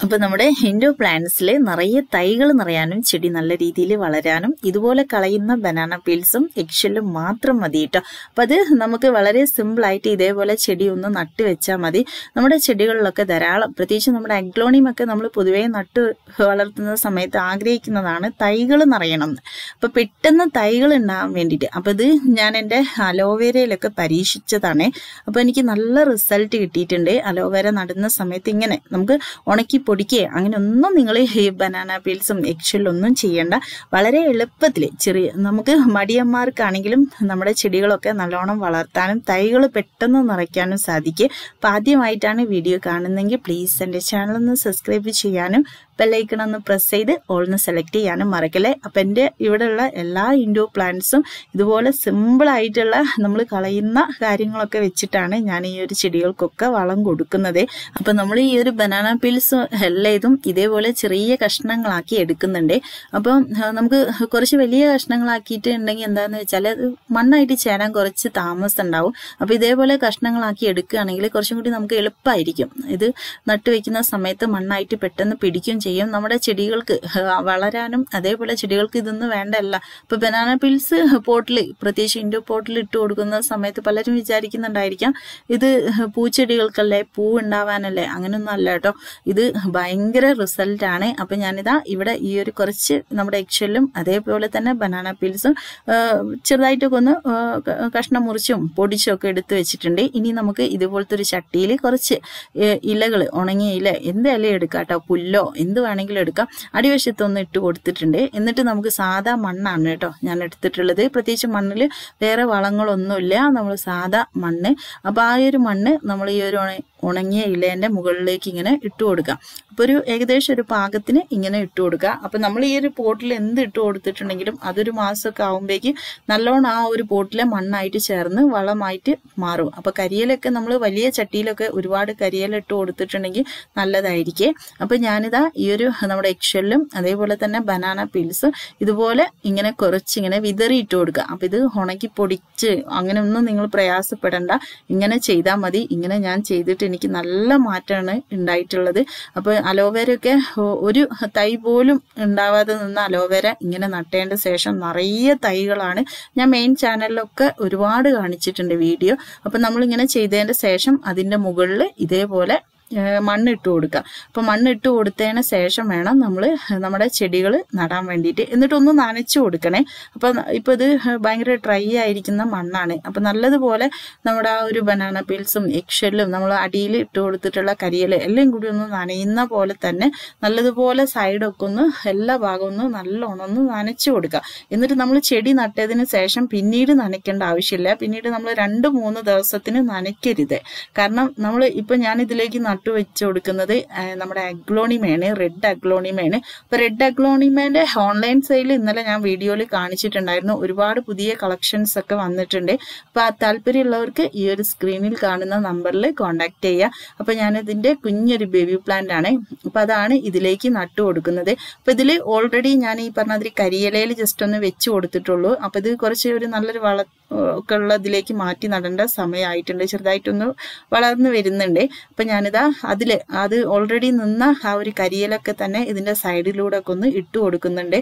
അപ്പോൾ നമ്മുടെ ഇൻഡോ പ്ലാന്റ്സിൽ നിറയെ തൈകൾ നിറയാനും ചെടി നല്ല രീതിയിൽ വളരാനും ഇതുപോലെ കളയുന്ന ബനാന പീൽസും എക്ഷലും മാത്രം മതി കേട്ടോ അപ്പോൾ അത് നമുക്ക് വളരെ സിമ്പിളായിട്ട് ഇതേപോലെ ചെടി ഒന്ന് നട്ട് വെച്ചാൽ മതി നമ്മുടെ ചെടികളിലൊക്കെ ധാരാളം പ്രത്യേകിച്ച് നമ്മുടെ അഗ്ലോണിയം ഒക്കെ നമ്മൾ പൊതുവേ നട്ട് വളർത്തുന്ന സമയത്ത് ആഗ്രഹിക്കുന്നതാണ് തൈകൾ നിറയണം എന്ന് അപ്പോൾ പെട്ടെന്ന് തൈകൾ ഉണ്ടാകാൻ വേണ്ടിയിട്ട് അപ്പോൾ ഇത് ഞാൻ എൻ്റെ അലോവേരയിലൊക്കെ പരീക്ഷിച്ചതാണ് അപ്പോൾ എനിക്ക് നല്ല റിസൾട്ട് കിട്ടിയിട്ടുണ്ട് അലോവേര നടുന്ന സമയത്ത് ഇങ്ങനെ നമുക്ക് ഉണക്കി പൊടിക്കുക അങ്ങനെ ഒന്നും നിങ്ങൾ ഈ ബനാന പീൽസും എക്സലൊന്നും ചെയ്യേണ്ട വളരെ എളുപ്പത്തിൽ ചെറിയ നമുക്ക് മടിയന്മാർക്കാണെങ്കിലും നമ്മുടെ ചെടികളൊക്കെ നല്ലോണം വളർത്താനും തൈകൾ പെട്ടെന്ന് നിറയ്ക്കാനും സാധിക്കും അപ്പം ആദ്യമായിട്ടാണ് വീഡിയോ കാണുന്നതെങ്കിൽ പ്ലീസ് എൻ്റെ ചാനൽ ഒന്ന് സബ്സ്ക്രൈബ് ചെയ്യാനും ബെല്ലൈക്കൺ ഒന്ന് പ്രസ് ചെയ്ത് ഓൾന്ന് സെലക്ട് ചെയ്യാനും മറക്കല്ലേ അപ്പം എൻ്റെ ഇവിടെയുള്ള എല്ലാ ഇൻഡോർ പ്ലാന്റ്സും ഇതുപോലെ സിമ്പിൾ ആയിട്ടുള്ള നമ്മൾ കളയുന്ന കാര്യങ്ങളൊക്കെ വെച്ചിട്ടാണ് ഞാൻ ഈ ഒരു ചെടികൾക്കൊക്കെ വളം കൊടുക്കുന്നത് അപ്പം നമ്മൾ ഈ ഒരു ബനാന പീൽസ് എല്ലാം ഇതും ഇതേപോലെ ചെറിയ കഷ്ണങ്ങളാക്കി എടുക്കുന്നുണ്ട് അപ്പം ആ, നമുക്ക് കുറച്ച് വലിയ കഷ്ണങ്ങളാക്കിയിട്ട് ഉണ്ടെങ്കിൽ എന്താണെന്ന് വെച്ചാൽ അത് മണ്ണായിട്ട് ചേരാൻ കുറച്ച് താമസം ഉണ്ടാവും അപ്പോൾ ഇതേപോലെ കഷ്ണങ്ങളാക്കി എടുക്കുകയാണെങ്കിൽ കുറച്ചും കൂടി നമുക്ക് എളുപ്പമായിരിക്കും ഇത് നട്ടുവെക്കുന്ന സമയത്ത് മണ്ണായിട്ട് പെട്ടെന്ന് പിടിക്കുകയും ചെയ്യും നമ്മുടെ ചെടികൾക്ക് ആ, വളരാനും അതേപോലെ ചെടികൾക്ക് ഇതൊന്നും വേണ്ടല്ല ഇപ്പൊ ബനാന പിൽസ് പോട്ടിൽ പ്രത്യേകിച്ച് ഇൻഡോ പോട്ടിൽ ഇട്ട് കൊടുക്കുന്ന സമയത്ത് പലരും വിചാരിക്കുന്നുണ്ടായിരിക്കാം ഇത് പൂച്ചെടികൾക്കല്ലേ പൂ ഉണ്ടാവാനല്ലേ അങ്ങനെയൊന്നും അല്ല കേട്ടോ ഇത് ഭയങ്കര റിസൾട്ട് ആണ് അപ്പൊ ഞാനിതാ ഇവിടെ ഈ ഒരു കുറച്ച് നമ്മുടെ എക്ഷലും അതേപോലെ തന്നെ ബനാന പീൽസും ചെറുതായിട്ടൊക്കെ ഒന്ന് ആ, ക- കഷ്ണം മുറിച്ചും പൊടിച്ചും ഒക്കെ എടുത്ത് വെച്ചിട്ടുണ്ട് ഇനി നമുക്ക് ഇതുപോലത്തെ ഒരു ചട്ടിയിൽ കുറച്ച് ഇലകൾ ഉണങ്ങിയ ഇല എന്ത് ഇല എടുക്കാം കേട്ടോ പുല്ലോ എന്ത് വേണമെങ്കിലും എടുക്കാം അടിവശത്തൊന്ന് ഇട്ട് കൊടുത്തിട്ടുണ്ട് എന്നിട്ട് നമുക്ക് സാധാ മണ്ണാണ് കേട്ടോ ഞാൻ എടുത്തിട്ടുള്ളത് പ്രത്യേകിച്ച് മണ്ണിൽ വേറെ വളങ്ങളൊന്നുമില്ല നമ്മൾ സാധാ മണ്ണ് അപ്പോൾ ആ ഒരു മണ്ണ് നമ്മൾ ഈ ഒരു ഉണ- ഉണങ്ങിയ ഇലേൻ്റെ മുകളിലേക്ക് ഇങ്ങനെ ഇട്ട് കൊടുക്കാം അപ്പോൾ ഒരു ഏകദേശം ഒരു പാകത്തിന് ഇങ്ങനെ ഇട്ട് കൊടുക്കുക അപ്പോൾ നമ്മൾ ഈ ഒരു പോട്ടിൽ എന്ത് ഇട്ട് കൊടുത്തിട്ടുണ്ടെങ്കിലും അതൊരു മാസമൊക്കെ ആകുമ്പോഴേക്ക് നല്ലോണം ആ ഒരു പോട്ടിലെ മണ്ണായിട്ട് ചേർന്ന് വളമായിട്ട് മാറും അപ്പോൾ കരിയിലൊക്കെ നമ്മൾ വലിയ ചട്ടിയിലൊക്കെ ഒരുപാട് കരിയില ഇട്ട് കൊടുത്തിട്ടുണ്ടെങ്കിൽ നല്ലതായിരിക്കും അപ്പോൾ ഞാനിതാ ഈ ഒരു നമ്മുടെ എക്ഷലും അതേപോലെ തന്നെ ബനാന പീൽസും ഇതുപോലെ ഇങ്ങനെ കുറച്ച് ഇങ്ങനെ വിതറി ഇട്ട് കൊടുക്കുക അപ്പം ഇത് ഉണക്കി പൊടിച്ച് അങ്ങനെ ഒന്നും നിങ്ങൾ പ്രയാസപ്പെടണ്ട ഇങ്ങനെ ചെയ്താൽ മതി ഇങ്ങനെ ഞാൻ ചെയ്തിട്ട് എനിക്ക് നല്ല മാറ്റമാണ് ഉണ്ടായിട്ടുള്ളത് അപ്പോൾ അലോവേരയൊക്കെ ഒ- ഒരു തൈ പോലും ഉണ്ടാവാതെ നിന്ന അലോവേര ഇങ്ങനെ നട്ടേണ്ട ശേഷം നിറയെ തൈകളാണ് ഞാൻ മെയിൻ ചാനലിലൊക്കെ ഒരുപാട് കാണിച്ചിട്ടുണ്ട് വീഡിയോ അപ്പം നമ്മളിങ്ങനെ ചെയ്തതിൻ്റെ ശേഷം അതിൻ്റെ മുകളിൽ ഇതേപോലെ ഏഹ് മണ്ണിട്ട് കൊടുക്കുക അപ്പോൾ മണ്ണിട്ട് കൊടുത്തതിന് ശേഷം വേണം നമ്മൾ നമ്മുടെ ചെടികൾ നടാൻ വേണ്ടിയിട്ട് എന്നിട്ടൊന്ന് നനച്ചു കൊടുക്കണേ അപ്പോൾ ഇപ്പോൾ ഇത് ഭയങ്കര ഡ്രൈ ആയിരിക്കുന്ന മണ്ണാണ് അപ്പോൾ നല്ലതുപോലെ നമ്മുടെ ആ ഒരു ബനാന പീൽസും എക്ഷലും നമ്മൾ അടിയിൽ ഇട്ട് കൊടുത്തിട്ടുള്ള കരിയൽ എല്ലാം കൂടി ഒന്ന് നനയുന്ന പോലെ തന്നെ നല്ലതുപോലെ സൈഡൊക്കെ ഒന്ന് എല്ലാ ഭാഗവും ഒന്ന് നല്ലോണം ഒന്ന് നനച്ചു കൊടുക്കുക എന്നിട്ട് നമ്മൾ ചെടി നട്ടതിന് ശേഷം പിന്നീട് നനയ്ക്കേണ്ട ആവശ്യമില്ല പിന്നീട് നമ്മൾ രണ്ട് മൂന്ന് ദിവസത്തിന് നനയ്ക്കരുത് കാരണം നമ്മൾ ഇപ്പൊ ഞാൻ ഇതിലേക്ക് നട്ടു വെച്ച് കൊടുക്കുന്നത് ആ, നമ്മുടെ അഗ്ലോണിമയാണ് റെഡ് അഗ്ലോണിമയാണ് അപ്പൊ റെഡ് അഗ്ലോണിമേന്റെ ഓൺലൈൻ സെയിൽ ഇന്നലെ ഞാൻ വീഡിയോയിൽ കാണിച്ചിട്ടുണ്ടായിരുന്നു ഒരുപാട് പുതിയ കളക്ഷൻസ് ഒക്കെ വന്നിട്ടുണ്ട് അപ്പൊ ആ താല്പര്യമുള്ളവർക്ക് ഈ ഒരു സ്ക്രീനിൽ കാണുന്ന നമ്പറിൽ കോൺടാക്ട് ചെയ്യുക അപ്പൊ ഞാൻ ഇതിന്റെ കുഞ്ഞൊരു ബേബി പ്ലാന്റ് ആണ് അപ്പൊ അതാണ് ഇതിലേക്ക് നട്ടു കൊടുക്കുന്നത് അപ്പൊ ഇതിൽ ഓൾറെഡി ഞാൻ ഈ പറഞ്ഞതിരി കരിയിലയിൽ ജസ്റ്റ് ഒന്ന് വെച്ച് കൊടുത്തിട്ടുള്ളൂ അപ്പൊ ഇത് കുറച്ച് ഒരു നല്ലൊരു വള ഒക്കെ ഉള്ള ഇതിലേക്ക് മാറ്റി നടേണ്ട സമയമായിട്ടുണ്ട് ചെറുതായിട്ടൊന്ന് വളർന്നു വരുന്നുണ്ട് അപ്പൊ ഞാനിതാ അതില് അത് ഓൾറെഡി നിന്ന ആ ഒരു കരിയിലൊക്കെ തന്നെ ഇതിന്റെ സൈഡിലൂടെ ഒക്കെ ഒന്ന് ഇട്ട് കൊടുക്കുന്നുണ്ട്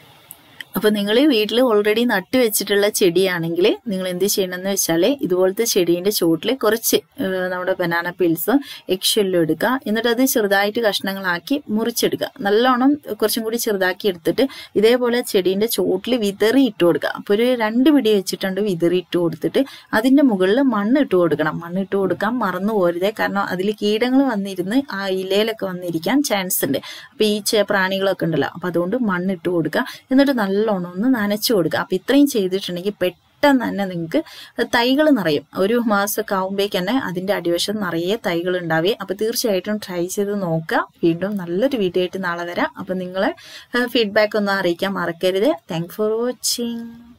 അപ്പൊ നിങ്ങൾ വീട്ടിൽ ഓൾറെഡി നട്ടു വെച്ചിട്ടുള്ള ചെടിയാണെങ്കിൽ നിങ്ങൾ എന്ത് ചെയ്യണമെന്ന് വെച്ചാൽ ഇതുപോലത്തെ ചെടീന്റെ ചുവട്ടിൽ കുറച്ച് ഏഹ്, നമ്മുടെ ബനാന പീൽസും എക്ഷെല്ലും എടുക്കുക എന്നിട്ട് അത് ചെറുതായിട്ട് കഷ്ണങ്ങളാക്കി മുറിച്ചെടുക്കുക നല്ലോണം കുറച്ചും കൂടി ചെറുതാക്കി എടുത്തിട്ട് ഇതേപോലെ ചെടീന്റെ ചുവട്ടിൽ വിതറി ഇട്ട് കൊടുക്കുക അപ്പോൾ ഒരു രണ്ട് പിടി വെച്ചിട്ടുണ്ട് വിതറി ഇട്ട് കൊടുത്തിട്ട് അതിന്റെ മുകളിൽ മണ്ണ് ഇട്ട് കൊടുക്കണം മണ്ണ് ഇട്ട് കൊടുക്കാൻ മറന്നു പോരുതേ കാരണം അതിൽ കീടങ്ങൾ വന്നിരുന്ന് ആ ഇലയിലൊക്കെ വന്നിരിക്കാൻ ചാൻസ് ഉണ്ട് അപ്പൊ ഈ ചെ- പ്രാണികളൊക്കെ ഉണ്ടല്ലോ അപ്പൊ അതുകൊണ്ട് മണ്ണ് ഇട്ട് കൊടുക്കുക എന്നിട്ട് നല്ലോണം ഒന്ന് നനച്ചു കൊടുക്കുക അപ്പൊ ഇത്രയും ചെയ്തിട്ടുണ്ടെങ്കിൽ പെട്ടെന്ന് തന്നെ നിങ്ങൾക്ക് തൈകൾ നിറയും ഒരു മാസമൊക്കെ ആകുമ്പോഴേക്ക് തന്നെ അതിന്റെ അടിവശം നിറയെ തൈകൾ ഉണ്ടാവേ അപ്പൊ തീർച്ചയായിട്ടും ട്രൈ ചെയ്ത് നോക്കുക വീണ്ടും നല്ലൊരു വീഡിയോ ആയിട്ട് നാളെ വരാം അപ്പൊ നിങ്ങളെ ഫീഡ്ബാക്ക് ഒന്ന് അറിയിക്കാൻ മറക്കരുത് താങ്ക് ഫോർ വാച്ചിങ്